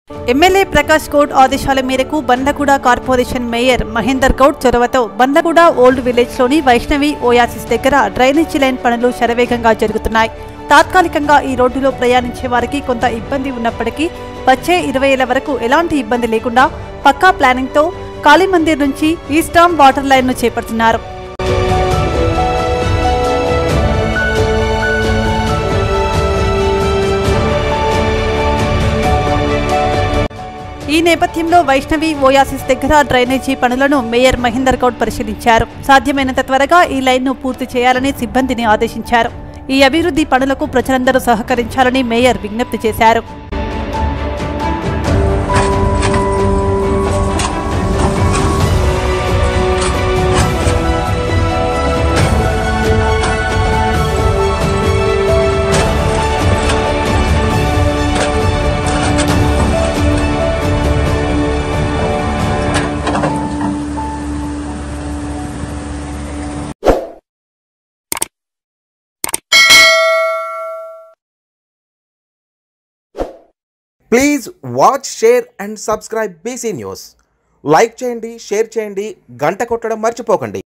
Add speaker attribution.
Speaker 1: MLA Prakash Goud ఆదేశాల మేరకు Bandlaguda corporation mayor Mahender Goud చొరవతో బండ్లగూడ ఓల్డ్ విలేజ్లోని వైష్ణవి ఓయాసిస్ దగ్గర డ్రైనేజీ లైన్ పనులు శరవేగంగా జరుగుతున్నాయి తాత్కాలికంగా ఈ రోడ్డులో ప్రయాణించే వారికి కొంత ఇబ్బంది ఉన్నప్పటికీ వచ్చే ఇరవై ఏళ్ల వరకు ఎలాంటి ఇబ్బంది లేకుండా పక్కా ప్లానింగ్తో కాళీమందిర్ నుంచి ఈస్టామ్ వాటర్ లైన్ను చేపడుతున్నారు ఈ నేపథ్యంలో వైష్ణవి ఓయాసిస్ దగ్గర డ్రైనేజీ పనులను మేయర్ మహేందర్ గౌడ్ పరిశీలించారు సాధ్యమైనంత త్వరగా ఈ లైన్ను పూర్తి చేయాలని సిబ్బందిని ఆదేశించారు ఈ అభివృద్ధి పనులకు ప్రజలందరూ సహకరించాలని మేయర్ విజ్ఞప్తి చేశారు
Speaker 2: please watch share and subscribe BC news like చేయండి షేర్ చేయండి గంట కొట్టడం మర్చిపోకండి